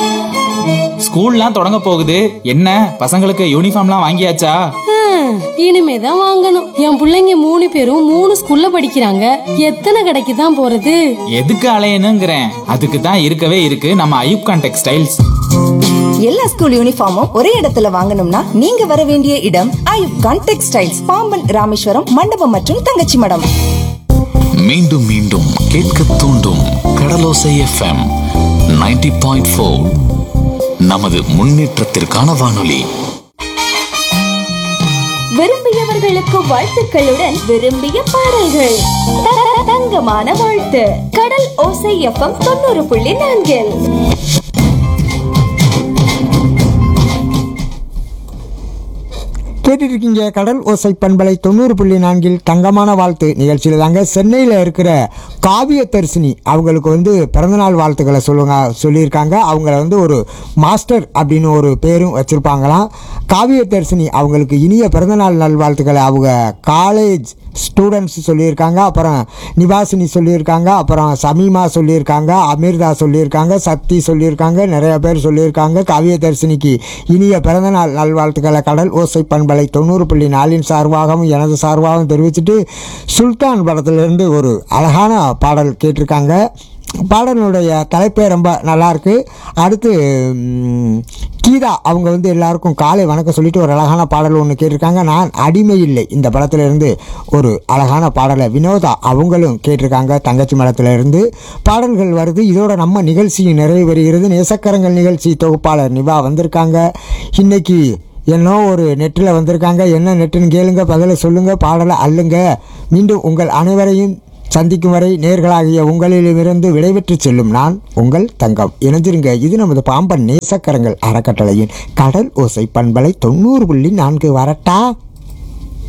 ஸ்கூல்லாம் தொடங்க போகுது என்ன பசங்களுக்கு யூனிஃபார்ம்லாம் வாங்கியாச்சா ஹம், இனிமேதான் வாங்கணும் என் புள்ளைங்க மூணு பேரும் மூணு ஸ்கூல்ல படிக்கிறாங்க எத்தனை கடைக்கு தான் போறது எதுக்கு அலையணுங்கிறேன் அதுக்கு தான் இருக்கவே இருக்கு நம்ம ஐயூப்கான் டெக்ஸ்டைல்ஸ் எல்லா ஸ்கூல் யூனிஃபார்மும் ஒரே இடத்துல வாங்கணும்னா நீங்க வர வேண்டிய இடம் ஐயூப் கான் டெக்ஸ்டைல்ஸ் பாம்பன் ராமேஸ்வரம் மண்டபம் மற்றும் தங்கச்சி மடம் மீண்டும் மீண்டும் கேட்க தூண்டும் கடலோசை எஃப்எம் 90.4 பாயிண்ட் ஃபோர் நமது முன்னேற்றத்திற்கான வானொலி விரும்பியவர்களுக்கு வாழ்த்துக்களுடன் விரும்பிய பாடல்கள் த- த- தங்கமான வாழ்த்து கடல் ஓசை எஃப்எம் தொண்ணூறு புள்ளி நான்கில் கேட்டுட்டு இருக்கீங்க கடல் ஓசை பண்பலை தொண்ணூறு புள்ளி நான்கில் தங்கமான வாழ்த்து நிகழ்ச்சியில் தாங்க சென்னையில் இருக்கிற காவிய தரிசினி அவங்களுக்கு வந்து பிறந்தநாள் வாழ்த்துக்களை சொல்லுங்க சொல்லியிருக்காங்க அவங்கள வந்து ஒரு மாஸ்டர் அப்படின்னு ஒரு பேரும் வச்சுருப்பாங்களாம் காவிய தரிசினி அவங்களுக்கு இனிய பிறந்தநாள் நல்வாழ்த்துக்களை அவங்க காலேஜ் ஸ்டூடெண்ட்ஸ் சொல்லியிருக்காங்க அப்புறம் நிவாசினி சொல்லியிருக்காங்க அப்புறம் சமீமா சொல்லியிருக்காங்க அமிர்தா சொல்லியிருக்காங்க சக்தி சொல்லியிருக்காங்க நிறைய பேர் சொல்லியிருக்காங்க காவிய தரிசினிக்கு இனிய பிறந்தநாள் நல்வாழ்த்துக்களை கடல் ஓசை பண்பலை தொண்ணூறு புள்ளி நாலின் சார்பாகவும் எனது சார்பாகவும் தெரிவிச்சுட்டு சுல்தான் படத்திலிருந்து ஒரு அழகான பாடல் கேட்டிருக்காங்க பாடலுடைய தலைப்பே ரொம்ப நல்லா இருக்கு அடுத்து ம், கீதா அவங்க வந்து எல்லாருக்கும் காலை வணக்கம் சொல்லிட்டு ஒரு அழகான பாடல் ஒன்று கேட்டிருக்காங்க நான் அடிமை இல்லை இந்த படத்திலிருந்து ஒரு அழகான பாடலை வினோதா அவங்களும் கேட்டிருக்காங்க தங்கச்சி மடத்திலிருந்து பாடல்கள் வருது இதோட நம்ம நிகழ்ச்சியும் நிறைவு பெறுகிறது நேசக்கரங்கள் நிகழ்ச்சி தொகுப்பாளர் நிவா வந்திருக்காங்க இன்னைக்கு என்னோ ஒரு நெட்டில் வந்திருக்காங்க என்ன நெட்டுன்னு கேளுங்க பதிலை சொல்லுங்க பாடலை அல்லுங்க மீண்டும் உங்கள் அனைவரையும் சந்திக்கும் வரை நேர்களாகிய உங்களிடமிருந்து விடைபெற்று செல்லும் நான் உங்கள் தங்கம் இணைஞ்சிருங்க இது நமது பாம்பன் நேசக்கரங்கள் அறக்கட்டளையின் கடல் ஓசை பண்பலை தொண்ணூறு புள்ளி நான்கு வரட்டா